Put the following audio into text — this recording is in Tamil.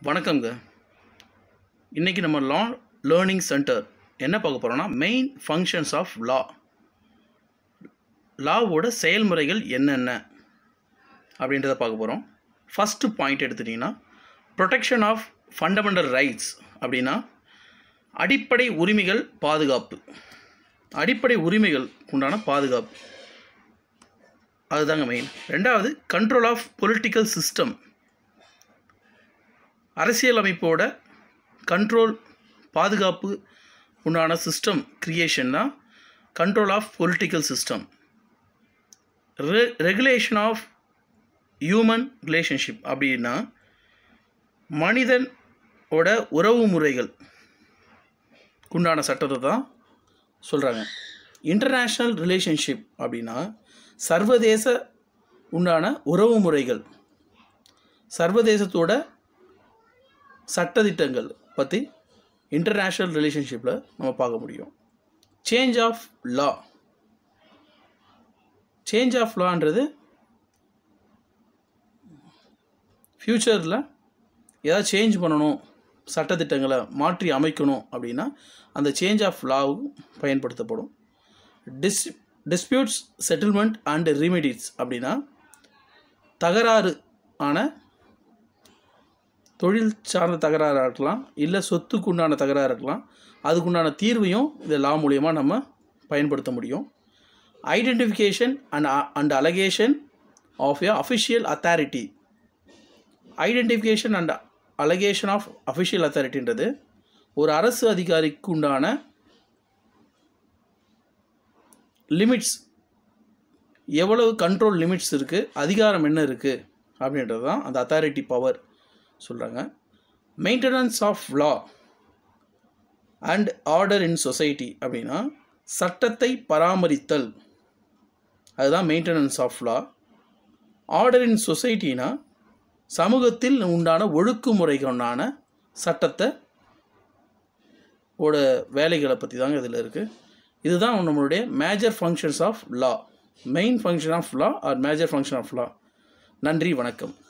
வணக்கங்க இன்றைக்கி நம்ம லா லேர்னிங் சென்டர் என்ன பார்க்க போகிறோம்னா மெயின் ஃபங்க்ஷன்ஸ் ஆஃப் லா லாவோட செயல்முறைகள் என்னென்ன அப்படின்றத பார்க்க போகிறோம் ஃபஸ்ட்டு பாயிண்ட் எடுத்துட்டிங்கன்னா ப்ரொடெக்ஷன் ஆஃப் ஃபண்டமெண்டல் ரைட்ஸ் அப்படின்னா அடிப்படை உரிமைகள் பாதுகாப்பு அடிப்படை உரிமைகள் உண்டான பாதுகாப்பு அதுதாங்க மெயின் ரெண்டாவது கண்ட்ரோல் ஆஃப் பொலிட்டிக்கல் சிஸ்டம் அரசியலமைப்போட கண்ட்ரோல் பாதுகாப்பு உண்டான சிஸ்டம் கிரியேஷன் தான் கண்ட்ரோல் ஆஃப் பொலிட்டிக்கல் சிஸ்டம் ரெ ரெகுலேஷன் ஆஃப் ஹியூமன் ரிலேஷன்ஷிப் அப்படின்னா மனிதனோட உறவு முறைகள் உண்டான சட்டத்தை தான் சொல்கிறாங்க இன்டர்நேஷ்னல் ரிலேஷன்ஷிப் அப்படின்னா சர்வதேச உண்டான உறவு முறைகள் சர்வதேசத்தோட சட்டதிட்டங்கள் பற்றி இன்டர்நேஷ்னல் ரிலேஷன்ஷிப்பில் நம்ம பார்க்க முடியும் change of law change of லான்றது ஃப்யூச்சரில் ஏதாவது சேஞ்ச் பண்ணணும் சட்டத்திட்டங்களை மாற்றி அமைக்கணும் அப்படின்னா அந்த சேஞ்ச் ஆஃப் லாவும் பயன்படுத்தப்படும் டிஸ் டிஸ்பியூட்ஸ் செட்டில்மெண்ட் அண்ட் ரெமிடிஸ் அப்படின்னா தகராறு ஆன தொழில் சார்ந்த தகராறாக இருக்கலாம் இல்லை சொத்துக்கு உண்டான தகராறு இருக்கலாம் அதுக்குண்டான தீர்வையும் இந்த லா மூலியமாக நம்ம பயன்படுத்த முடியும் identification and and allocation of a official authority identification and allocation of official அத்தாரிட்டின்றது ஒரு அரசு அதிகாரிக்கு உண்டான லிமிட்ஸ் எவ்வளவு கண்ட்ரோல் லிமிட்ஸ் இருக்குது அதிகாரம் என்ன இருக்குது அப்படின்றது தான் அந்த அத்தாரிட்டி பவர் சொல்கிறாங்க maintenance of law and order in society அப்படின்னா சட்டத்தை பராமரித்தல் அதுதான் maintenance of law order in சொசைட்டினா சமூகத்தில் உண்டான ஒழுக்குமுறைகளுண்டான சட்டத்தை ஓட வேலைகளை பற்றி தாங்க இதில் இருக்குது இதுதான் நம்மளுடைய major functions of law main function of law are major function of law நன்றி வணக்கம்